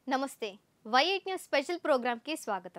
నమస్తే వైఎయిట్ news special ప్రోగ్రామ్కి స్వాగతం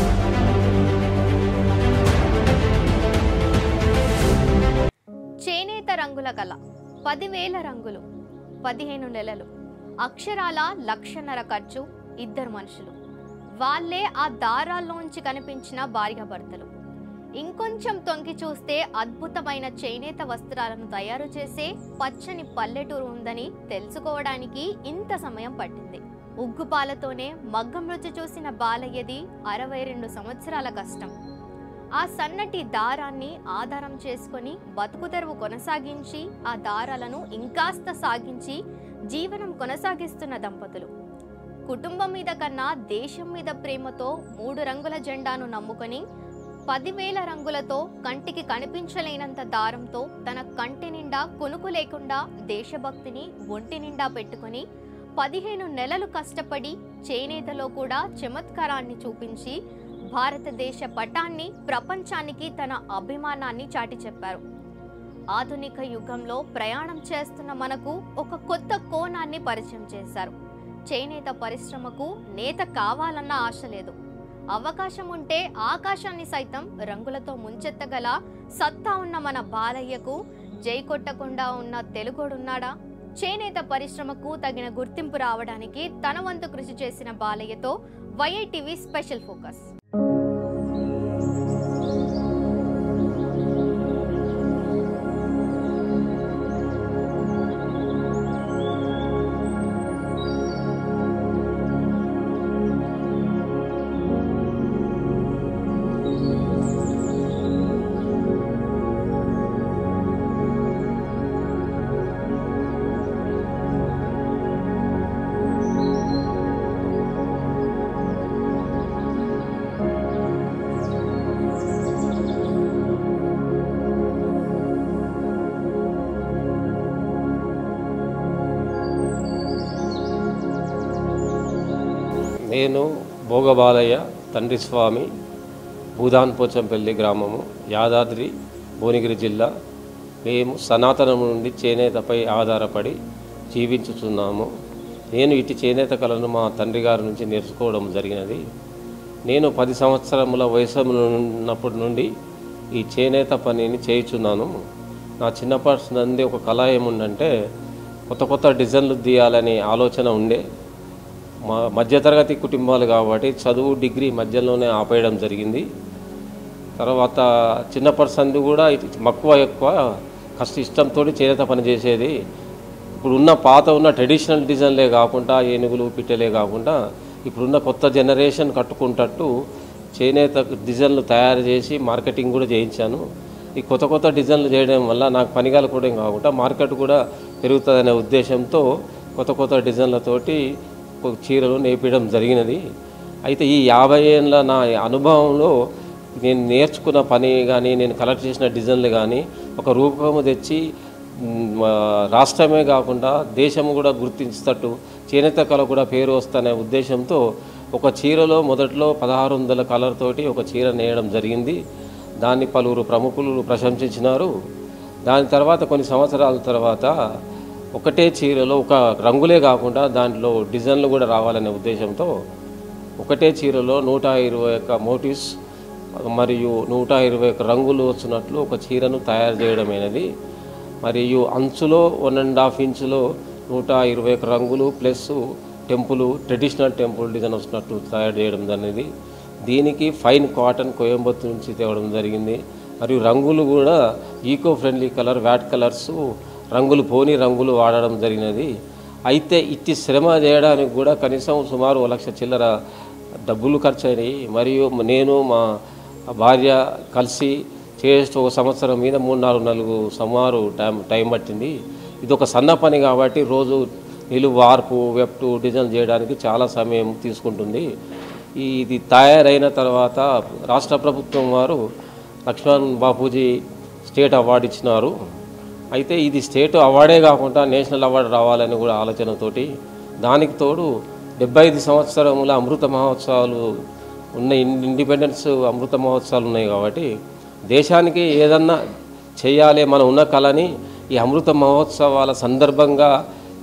చేనేత రంగుల కళ పదివేల రంగులు పదిహేను నెలలు అక్షరాల లక్షన్నర ఖర్చు ఇద్దరు మనుషులు వాళ్ళే ఆ దారాల్లోంచి కనిపించిన భార్యాభర్తలు ఇంకొంచెం తొంగి చూస్తే అద్భుతమైన చేనేత వస్త్రాలను తయారు చేసే పచ్చని పల్లెటూరు ఉందని తెలుసుకోవడానికి ఇంత సమయం పట్టింది ఉగ్గుపాలతోనే మగ్గం రుచి చూసిన బాలయ్యది అరవై రెండు సంవత్సరాల కష్టం ఆ సన్నటి దారాన్ని ఆధారం చేసుకొని బతుకు తెరువు కొనసాగించి ఆ దారాలను ఇంకాస్త సాగించి జీవనం కొనసాగిస్తున్న దంపతులు కుటుంబం మీద కన్నా దేశం మీద ప్రేమతో మూడు రంగుల జెండాను నమ్ముకొని పదివేల రంగులతో కంటికి కనిపించలేనంత దారంతో తన కంటి నిండా కొనుకు లేకుండా దేశభక్తిని ఒంటి నిండా పెట్టుకొని పదిహేను నెలలు కష్టపడి చేనేతలో కూడా చమత్కారాన్ని చూపించి భారతదేశ పటాన్ని ప్రపంచానికి తన అభిమానాన్ని చాటి చెప్పారు ఆధునిక యుగంలో ప్రయాణం చేస్తున్న మనకు ఒక కొత్త కోణాన్ని పరిచయం చేశారు చేనేత పరిశ్రమకు నేత కావాలన్న ఆశ లేదు అవకాశం ఉంటే ఆకాశాన్ని సైతం రంగులతో ముంచెత్తగల సత్తా ఉన్న మన బాలయ్యకు జై కొట్టకుండా ఉన్న తెలుగోడున్నాడా చేనేత పరిశ్రమకు తగిన గుర్తింపు రావడానికి తన వంతు కృషి చేసిన బాలయ్యతో వైఐటీవీ స్పెషల్ ఫోకస్ నేను భోగబాలయ్య తండ్రి స్వామి భూదాన్ పోచంపల్లి గ్రామము యాదాద్రి భువనగిరి జిల్లా మేము సనాతనం నుండి చేనేతపై ఆధారపడి జీవించుతున్నాము నేను ఇటు చేనేత కళను మా తండ్రి గారి నుంచి నేర్చుకోవడం జరిగినది నేను పది సంవత్సరముల వయసు ఉన్నప్పటి నుండి ఈ చేనేత పనిని చేయుచున్నాను నా చిన్నప్పటి నుండి ఒక కళ ఏముందంటే కొత్త కొత్త డిజైన్లు తీయాలనే ఆలోచన ఉండే మా మధ్యతరగతి కుటుంబాలు కాబట్టి చదువు డిగ్రీ మధ్యలోనే ఆపేయడం జరిగింది తర్వాత చిన్నప్పటి సంది కూడా ఇటు మక్కువ ఎక్కువ కష్ట ఇష్టంతో చేనేత పని చేసేది ఇప్పుడు ఉన్న పాత ఉన్న ట్రెడిషనల్ డిజైన్లే కాకుండా ఏనుగులు పిట్టలే కాకుండా ఇప్పుడున్న కొత్త జనరేషన్ కట్టుకుంటట్టు చేనేత డిజైన్లు తయారు చేసి మార్కెటింగ్ కూడా చేయించాను ఈ కొత్త కొత్త డిజైన్లు చేయడం వల్ల నాకు పనిగాలు కూడా కాకుండా మార్కెట్ కూడా పెరుగుతుందనే ఉద్దేశంతో కొత్త కొత్త డిజైన్లతోటి ఒక చీరలు నేర్పించడం జరిగినది అయితే ఈ యాభై ఏళ్ళ నా అనుభవంలో నేను నేర్చుకున్న పని కానీ నేను కలెక్ట్ చేసిన డిజైన్లు కానీ ఒక రూపము తెచ్చి మ్, ఆ, రాష్ట్రమే కాకుండా దేశము కూడా గుర్తించేటట్టు చేనేత కళ కూడా పేరు వస్తనే ఉద్దేశంతో ఒక చీరలో మొదట్లో పదహారు వందల కలర్ తోటి ఒక చీర నేయడం జరిగింది దాన్ని పలువురు ప్రముఖులు ప్రశంసించినారు దాని తర్వాత కొన్ని సంవత్సరాల తర్వాత ఒకటే చీరలో ఒక రంగులే కాకుండా దాంట్లో డిజైన్లు కూడా రావాలనే ఉద్దేశంతో ఒకటే చీరలో నూట ఇరవై ఒక్క మోటివ్స్ మరియు నూట ఇరవై ఒక్క రంగులు వచ్చినట్లు ఒక చీరను తయారు చేయడమైనది మరియు అంచులో వన్ అండ్ హాఫ్ ఇంచులో నూట ఇరవై ఒక్క రంగులు plus temple traditional temple design వచ్చినట్టు తయారు చేయడం అనేది దీనికి ఫైన్ కాటన్ కోయంబత్తు నుంచి తేవడం జరిగింది మరియు రంగులు కూడా eco friendly colour vat colours రంగులు పోని రంగులు వాడడం జరిగినది అయితే ఇట్టి శ్రమ చేయడానికి కూడా కనీసం సుమారు ఒక లక్ష చిల్లర డబ్బులు ఖర్చు అయినాయి మరియు నేను మా భార్య కలిసి చేస్తూ ఒక సంవత్సరం మీద మూడు నాలుగు నాలుగు సుమారు టైం టైం పట్టింది ఇది ఒక సన్న పని కాబట్టి రోజు నిలువు వార్పు వెప్టు డిజైన్ చేయడానికి చాలా సమయం తీసుకుంటుంది ఈ ఇది తయారైన తర్వాత రాష్ట్ర ప్రభుత్వం వారు లక్ష్మణ్ బాపూజీ స్టేట్ అవార్డు ఇచ్చినారు అయితే ఇది స్టేట్ అవార్డే కాకుండా నేషనల్ అవార్డు రావాలని కూడా ఆలోచనతోటి దానికి తోడు డెబ్బై ఐదు సంవత్సరముల అమృత మహోత్సవాలు ఉన్న ఇన్- ఇండిపెండెన్స్ అమృత మహోత్సవాలు ఉన్నాయి కాబట్టి దేశానికి ఏదన్నా చేయాలి మనం ఉన్న కళని ఈ అమృత మహోత్సవాల సందర్భంగా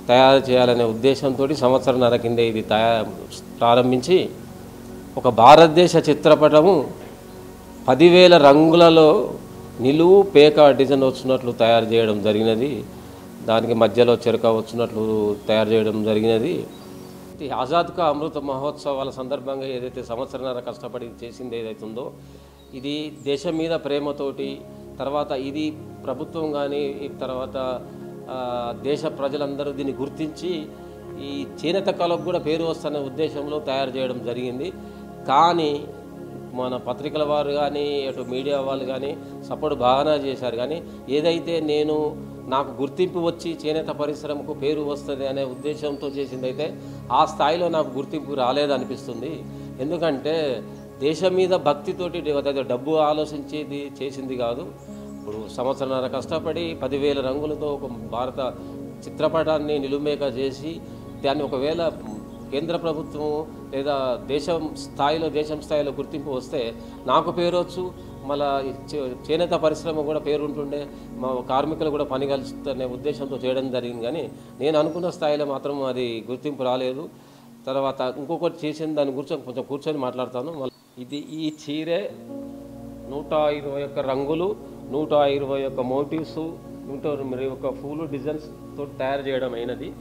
తయారు చేయాలనే ఉద్దేశంతో సంవత్సరంన్నర కింద ఇది తయారు ప్రారంభించి ఒక భారతదేశ చిత్రపటము పదివేల రంగులలో నిలువు పేక డిజైన్ వచ్చినట్లు తయారు చేయడం జరిగినది దానికి మధ్యలో చెరక వచ్చినట్లు తయారు చేయడం జరిగినది ఈ ఆజాద్ కా అమృత మహోత్సవాల సందర్భంగా ఏదైతే సంవత్సరాల కష్టపడి చేసింది ఏదైతే ఉందో ఇది దేశం మీద ప్రేమతోటి తర్వాత ఇది ప్రభుత్వం కానీ తర్వాత ఆ, దేశ ప్రజలందరూ దీన్ని గుర్తించి ఈ చేనేత కళకు కూడా పేరు వస్తున్న ఉద్దేశంలో తయారు చేయడం జరిగింది కానీ మన పత్రికల వారు కానీ అటు మీడియా వాళ్ళు కానీ సపోర్ట్ బాగానే చేశారు కానీ ఏదైతే నేను నాకు గుర్తింపు వచ్చి చేనేత పరిశ్రమకు పేరు వస్తుంది అనే ఉద్దేశంతో చేసిందైతే ఆ స్థాయిలో నాకు గుర్తింపు రాలేదనిపిస్తుంది ఎందుకంటే దేశం మీద భక్తితోటి అదే డబ్బు ఆలోచించేది చేసింది కాదు ఇప్పుడు సంవత్సరాల కష్టపడి పదివేల రంగులతో ఒక భారత చిత్రపటాన్ని నిలుమేక చేసి దాన్ని ఒకవేళ కేంద్ర ప్రభుత్వం లేదా దేశం స్థాయిలో దేశం స్థాయిలో గుర్తింపు వస్తే నాకు పేరు వచ్చు మళ్ళా ఈ చే- చేనేత పరిశ్రమ కూడా పేరు ఉంటుండే మా కార్మికులు కూడా పని కలుస్తుందనే ఉద్దేశంతో చేయడం జరిగింది కానీ నేను అనుకున్న స్థాయిలో మాత్రం అది గుర్తింపు రాలేదు తర్వాత ఇంకొకటి చేసిన దాని గురించి కొంచెం కూర్చొని మాట్లాడతాను మళ్ళీ ఇది ఈ చీరే నూట ఇరవై ఒక్క రంగులు నూట ఇరవై ఒక్క మోటివ్స్ నూట ఇరవై ఒక్క పూలు డిజైన్స్ తోటి తయారు చేయడం అయినది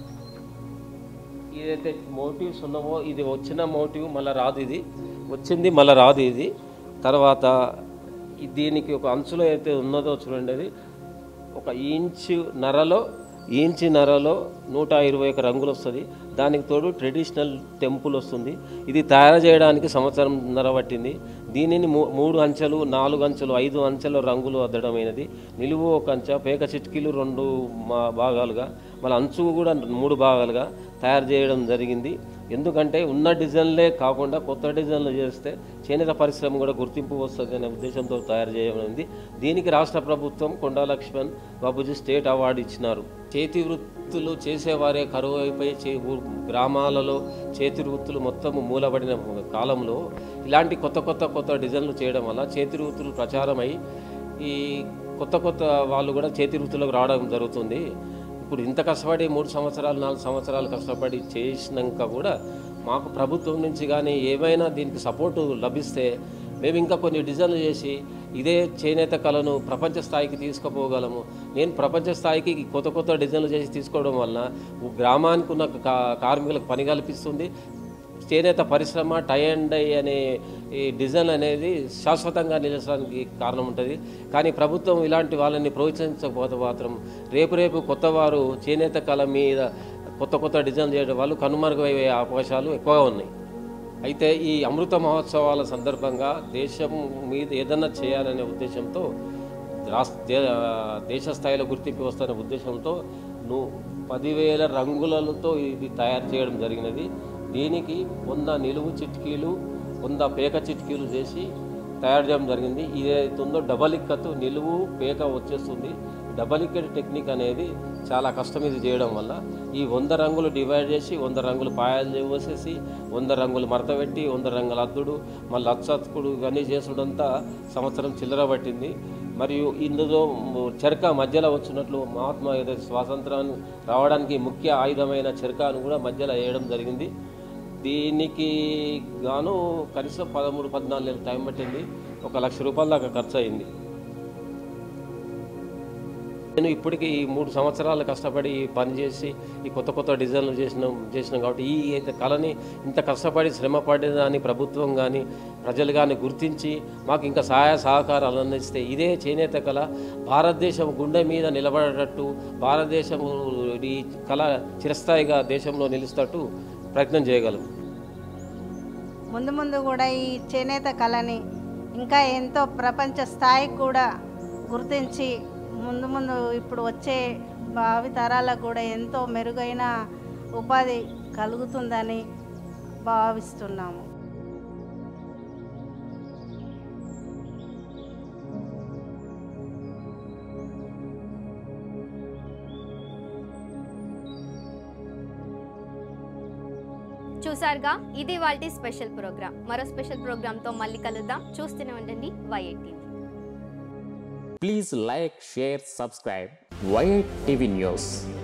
ఏదైతే మోటివ్స్ ఉన్నావో ఇది వచ్చిన మోటివ్ మళ్ళీ రాదు ఇది వచ్చింది మళ్ళీ రాదు ఇది తర్వాత ఈ- దీనికి ఒక అంచులో అయితే ఉన్నదో చూడండి అది ఒక ఇంచు నరలో ఇంచి నరలో నూట ఇరవై ఒక రంగులు వస్తుంది దానికి తోడు ట్రెడిషనల్ టెంపుల్ వస్తుంది ఇది తయారు చేయడానికి సంవత్సరం నర పట్టింది దీనిని మూ- మూడు అంచెలు నాలుగు అంచెలు ఐదు అంచెల రంగులు అద్దడమైనది నిలువు ఒక అంచె పేక చిట్కీలు రెండు మా- భాగాలుగా మళ్ళీ అంచు కూడా మూడు భాగాలుగా తయారు చేయడం జరిగింది ఎందుకంటే ఉన్న డిజైన్లే కాకుండా కొత్త డిజైన్లు చేస్తే చేనేత పరిశ్రమ కూడా గుర్తింపు వస్తుంది అనే ఉద్దేశంతో తయారు చేయబడింది దీనికి రాష్ట్ర ప్రభుత్వం కొండా లక్ష్మణ్ బాబుజీ స్టేట్ అవార్డు ఇచ్చినారు చేతి వృత్తులు చేసేవారే కరువు అయిపోయి చే ఊ- గ్రామాలలో చేతి వృత్తులు మొత్తం మూలబడిన కాలంలో ఇలాంటి కొత్త కొత్త కొత్త డిజైన్లు చేయడం వల్ల చేతి వృత్తులు ప్రచారమై ఈ కొత్త కొత్త వాళ్ళు కూడా చేతి వృత్తులకు రావడం జరుగుతుంది ఇప్పుడు ఇంత కష్టపడి మూడు సంవత్సరాలు నాలుగు సంవత్సరాలు కష్టపడి చేసినాక కూడా మాకు ప్రభుత్వం నుంచి కానీ ఏమైనా దీనికి సపోర్టు లభిస్తే మేము ఇంకా కొన్ని డిజైన్లు చేసి ఇదే చేనేత కళను ప్రపంచ స్థాయికి తీసుకుపోగలము నేను ప్రపంచ స్థాయికి కొత్త కొత్త డిజైన్లు చేసి తీసుకోవడం వలన గ్రామానికి ఉన్న కా- కార్మికులకు పని కల్పిస్తుంది చేనేత పరిశ్రమ టై అండ్ డై అనే ఈ డిజైన్ అనేది శాశ్వతంగా నిలచడానికి కారణం ఉంటుంది కానీ ప్రభుత్వం ఇలాంటి వాళ్ళని ప్రోత్సహించకపోతే మాత్రం రేపు రేపు కొత్త వారు చేనేత కళ మీద కొత్త కొత్త డిజైన్ చేయడం వాళ్ళు కనుమరుగయ్యే అవకాశాలు ఎక్కువగా ఉన్నాయి అయితే ఈ అమృత మహోత్సవాల సందర్భంగా దేశం మీద ఏదన్నా చేయాలనే ఉద్దేశంతో రాష్ట్ర దే- దేశ స్థాయిలో గుర్తింపు వస్తున్న ఉద్దేశంతో నువ్వు పదివేల రంగులతో ఇది తయారు చేయడం జరిగినది దీనికి వంద నిలువు చిట్కీలు వంద పేక చిట్కీలు చేసి తయారు చేయడం జరిగింది ఇదైతే ఉందో డబల్ ఇక్కత్ నిలువు పేక వచ్చేస్తుంది డబల్ ఇక్కట్ టెక్నిక్ అనేది చాలా కష్టం ఇది చేయడం వల్ల ఈ వంద రంగులు డివైడ్ చేసి వంద రంగులు పాయాలు పోసేసి వంద రంగులు మడత పెట్టి వంద రంగుల అద్దుడు మళ్ళీ అచ్చత్తుకుడు ఇవన్నీ చేసుడంతా సంవత్సరం చిల్లర పట్టింది మరియు ఇందులో ము- చెరక మధ్యలో వచ్చినట్లు మహాత్మా ఏదైతే స్వాతంత్రాన్ని రావడానికి ముఖ్య ఆయుధమైన చెరకాను కూడా మధ్యలో వేయడం జరిగింది దీనికి గాను కనీసం పదమూడు పద్నాలుగు నెలలు టైం పట్టింది ఒక లక్ష రూపాయల దాకా ఖర్చు అయింది నేను ఇప్పటికీ ఈ మూడు సంవత్సరాలు కష్టపడి ఈ పని చేసి ఈ కొత్త కొత్త డిజైన్లు చేసినాం చేసినాం కాబట్టి ఈ అయితే కళని ఇంత కష్టపడి శ్రమ పడేదాన్ని ప్రభుత్వం కానీ ప్రజలు కానీ గుర్తించి మాకు ఇంకా సహాయ సహకారాలు అందిస్తే ఇదే చేనేత కళ భారతదేశం గుండె మీద నిలబడేటట్టు భారతదేశం ఈ కళ చిరస్థాయిగా దేశంలో నిలుస్తట్టు ప్రయత్నం చేయగలం ముందు ముందు కూడా ఈ చేనేత కళని ఇంకా ఎంతో ప్రపంచ స్థాయికి కూడా గుర్తించి ముందు ముందు ఇప్పుడు వచ్చే భావి తరాలకు కూడా ఎంతో మెరుగైన ఉపాధి కలుగుతుందని భావిస్తున్నాము చూసారుగా ఇది వాళ్ళ స్పెషల్ ప్రోగ్రామ్ మరో స్పెషల్ ప్రోగ్రామ్తో మళ్ళీ కలుద్దాం చూస్తూనే ఉండండి YI TV Please like, share, subscribe. Wired TV News.